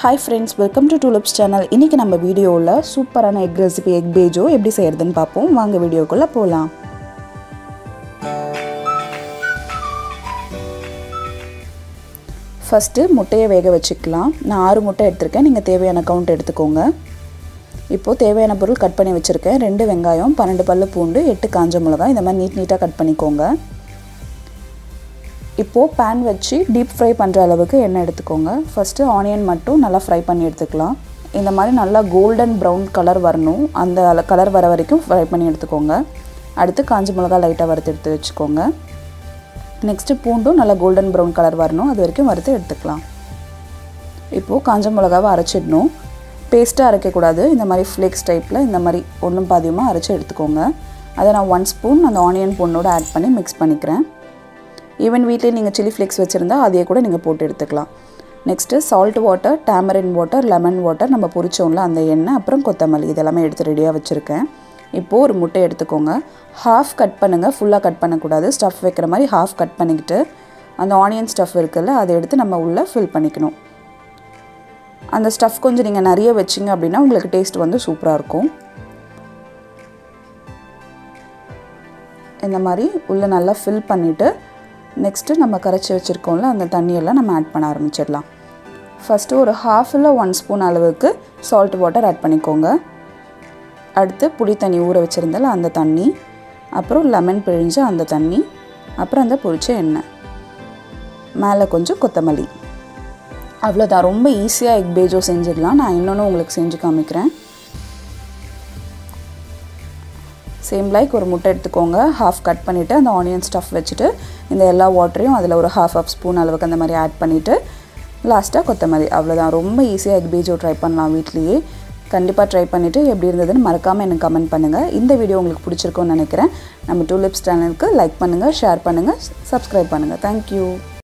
hi friends welcome to tulips channel இன்றைக்கி நம்ம வீடியோவில் சூப்பரான எக் ரெசிபி எக் பேஜோ எப்படி செய்கிறதுன்னு பார்ப்போம் வாங்க வீடியோக்குள்ளே போகலாம் ஃபஸ்ட்டு முட்டையை வேக வச்சுக்கலாம் நான் ஆறு முட்டை எடுத்திருக்கேன் நீங்கள் தேவையான கவுண்ட் எடுத்துக்கோங்க இப்போது தேவையான பொருள் கட் பண்ணி வச்சுருக்கேன் ரெண்டு வெங்காயம் பன்னெண்டு பல்லு பூண்டு எட்டு காஞ்ச மிளகாய் இந்த மாதிரி நீட் நீட்டாக கட் பண்ணிக்கோங்க இப்போது பேன் வச்சு டீப் ஃப்ரை பண்ணுற அளவுக்கு எண்ணெய் எடுத்துக்கோங்க ஃபஸ்ட்டு ஆனியன் மட்டும் நல்லா ஃப்ரை பண்ணி எடுத்துக்கலாம் இந்த மாதிரி நல்லா கோல்டன் ப்ரௌன் கலர் வரணும் அந்த கலர் வர வரைக்கும் ஃப்ரை பண்ணி எடுத்துக்கோங்க அடுத்து காஞ்ச மிளகா லைட்டாக வறுத்து எடுத்து வச்சுக்கோங்க நெக்ஸ்ட்டு பூண்டும் நல்லா கோல்டன் ப்ரௌன் கலர் வரணும் அது வரைக்கும் வறுத்து எடுத்துக்கலாம் இப்போது காஞ்ச மிளகாவை அரைச்சிடணும் பேஸ்ட்டாக அரைக்கக்கூடாது இந்த மாதிரி ஃப்ளேக்ஸ் டைப்பில் இந்த மாதிரி ஒன்றும் பாதியமாக அரைச்சி எடுத்துக்கோங்க அதை நான் ஒன் ஸ்பூன் அந்த ஆனியன் பூண்டோடு ஆட் பண்ணி மிக்ஸ் பண்ணிக்கிறேன் ஈவன் வீட்டிலே நீங்கள் சில்லி ஃப்ளேக்ஸ் வச்சுருந்தா அதையே கூட நீங்கள் போட்டு எடுத்துக்கலாம் next salt water tamarind water lemon water நம்ம பொரிச்சோம்ல அந்த எண்ணெய் அப்புறம் கொத்தமல்லி இதெல்லாமே எடுத்து ரெடியாக வச்சுருக்கேன் இப்போது ஒரு முட்டை எடுத்துக்கோங்க ஹாஃப் கட் பண்ணுங்கள் ஃபுல்லாக கட் பண்ணக்கூடாது ஸ்டஃப் வைக்கிற மாதிரி ஹாஃப் கட் பண்ணிக்கிட்டு அந்த ஆனியன் ஸ்டஃப் இருக்குல்ல அதை எடுத்து நம்ம உள்ளே ஃபில் பண்ணிக்கணும் அந்த ஸ்டஃப் கொஞ்சம் நீங்கள் நிறைய வச்சிங்க அப்படின்னா உங்களுக்கு டேஸ்ட் வந்து சூப்பராக இருக்கும் இந்த மாதிரி உள்ளே நல்லா ஃபில் பண்ணிவிட்டு நெக்ஸ்ட்டு நம்ம கரைச்சி வச்சுருக்கோம்ல அந்த தண்ணியெல்லாம் நம்ம ஆட் பண்ண ஆரம்பிச்சிடலாம் ஃபஸ்ட்டு ஒரு ஹாஃபில் ஒன் ஸ்பூன் அளவுக்கு சால்ட் வாட்டர் ஆட் பண்ணிக்கோங்க அடுத்து புளி தண்ணி ஊற வச்சுருந்தால அந்த தண்ணி அப்புறம் லெமன் பிழிஞ்ச அந்த தண்ணி அப்புறம் அந்த பொரிச்ச எண்ணெய் மேலே கொஞ்சம் கொத்தமல்லி அவ்வளோதான் ரொம்ப ஈஸியாக எக் பேஜோ செஞ்சிடலாம் நான் இன்னொன்று உங்களுக்கு செஞ்சு காமிக்கிறேன் சேம் லைக் ஒரு முட்டை எடுத்துக்கோங்க ஹாஃப் கட் பண்ணிவிட்டு அந்த ஆனியன் ஸ்டஃப் வச்சுட்டு இந்த எல்லா வாட்டரையும் அதில் ஒரு ஹாஃப் ஆஃப் ஸ்பூன் அளவுக்கு அந்த மாதிரி ஆட் பண்ணிவிட்டு லாஸ்ட்டாக கொத்தமல்லி அவ்வளோதான் ரொம்ப ஈஸியாக எக் பேஜோ ட்ரை பண்ணலாம் வீட்லேயே கண்டிப்பாக ட்ரை பண்ணிவிட்டு எப்படி இருந்ததுன்னு மறக்காமல் எனக்கு கமெண்ட் பண்ணுங்கள் இந்த வீடியோ உங்களுக்கு பிடிச்சிருக்கும்னு நினைக்கிறேன் நம்ம டூ லிப்ஸ் சேனலுக்கு லைக் பண்ணுங்கள் ஷேர் பண்ணுங்கள் சப்ஸ்கிரைப் பண்ணுங்கள் தேங்க்யூ